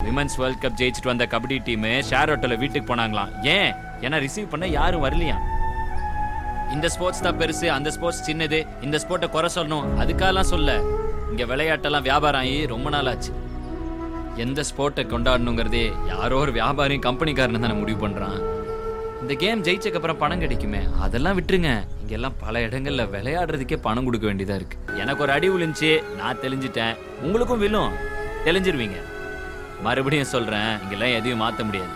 women's world cup ஜெயிச்சுட்டு வந்த kabaddi team share ஆட்டோல வீட்டுக்கு போனாங்களாம் ஏன் ஏன்னா ரிசீவ் பண்ண யாரும் வரலையாம் இந்த ஸ்போர்ட்ஸ் தான் பெருசு அந்த ஸ்போர்ட்ஸ் சின்னது இந்த ஸ்போர்ட்டை குறை சொல்லணும் அதுக்காகலாம் சொல்ல இங்க விளையாட்டெல்லாம் வியாபாரம் ஆகி ரொம்ப நாள் ஆச்சு எந்த ஸ்போர்ட்டை கொண்டாடணுங்கிறதே யாரோ ஒரு வியாபாரியும் கம்பெனிக்காரன் தானே முடிவு பண்றான் இந்த கேம் ஜெயிச்சக்கு அப்புறம் பணம் கிடைக்குமே அதெல்லாம் விட்டுருங்க இங்க எல்லாம் பல இடங்கள்ல விளையாடுறதுக்கே பணம் கொடுக்க வேண்டியதா இருக்கு எனக்கு ஒரு அடி விழுந்துச்சு நான் தெளிஞ்சிட்டேன் உங்களுக்கும் விழும் தெளிஞ்சிருவீங்க மறுபடியும் சொல்றேன் இங்கெல்லாம் எதையும் மாத்த முடியாது